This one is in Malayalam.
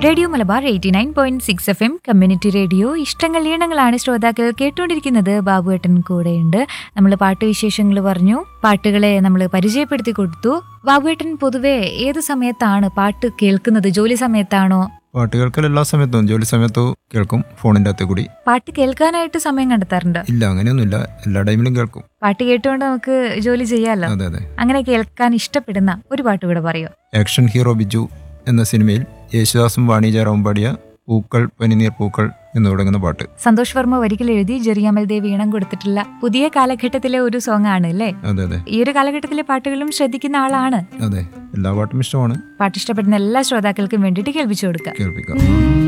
radio Malabar eighty nine point six F M community radio ഇഷ്ടങ്ങൾ ഈണങ്ങളാണ് ശ്രോതാക്കൾ കേട്ടുകൊണ്ടിരിക്കുന്നത് ബാബുവേട്ടൻ കൂടെയുണ്ട് നമ്മൾ പാട്ട് വിശേഷങ്ങൾ പറഞ്ഞു പാട്ടുകളെ നമ്മൾ പരിചയപ്പെടുത്തി കൊടുത്തു ബാബുവേട്ടൻ പൊതുവെ ഏത് സമയത്താണ് പാട്ട് കേൾക്കുന്നത് ജോലി സമയത്താണോ പാട്ട് കേൾക്കൽ എല്ലാ സമയത്തും ജോലി സമയത്തും കേൾക്കും ഫോണിൻ്റെ അകത്ത് കൂടി പാട്ട് കേൾക്കാനായിട്ട് സമയം കണ്ടെത്താറുണ്ട് ഇല്ല അങ്ങനെയൊന്നുമില്ല എല്ലാ ടൈമിലും കേൾക്കും പാട്ട് കേട്ടുകൊണ്ട് നമുക്ക് ജോലി ചെയ്യാമല്ലോ അതെ അതെ അങ്ങനെ കേൾക്കാൻ ഇഷ്ടപ്പെടുന്ന ഒരു പാട്ട് കൂടെ പറയോ ആക്ഷൻ ഹീറോ ബിജു എന്ന സിനിമയിൽ യേശുദാസും വാണി ജയറാവും പാടിയ പൂക്കൾ പനിനീർ പൂക്കൾ എന്ന് തുടങ്ങുന്ന പാട്ട് സന്തോഷ് വർമ്മ ഒരിക്കൽ എഴുതി ജെറിയാമൽ ദേവ് ഈണം കൊടുത്തിട്ടുള്ള പുതിയ കാലഘട്ടത്തിലെ ഒരു സോങ് ആണ് അല്ലേ അതെ അതെ ഈ ഒരു കാലഘട്ടത്തിലെ പാട്ടുകളും ശ്രദ്ധിക്കുന്ന ആളാണ് അതെ എല്ലാ പാട്ടും ഇഷ്ടമാണ് പാട്ട് ഇഷ്ടപ്പെടുന്ന എല്ലാ ശ്രോതാക്കൾക്കും വേണ്ടിയിട്ട് കേൾപ്പിച്ചു കൊടുക്കുക കേൾപ്പിക്കാം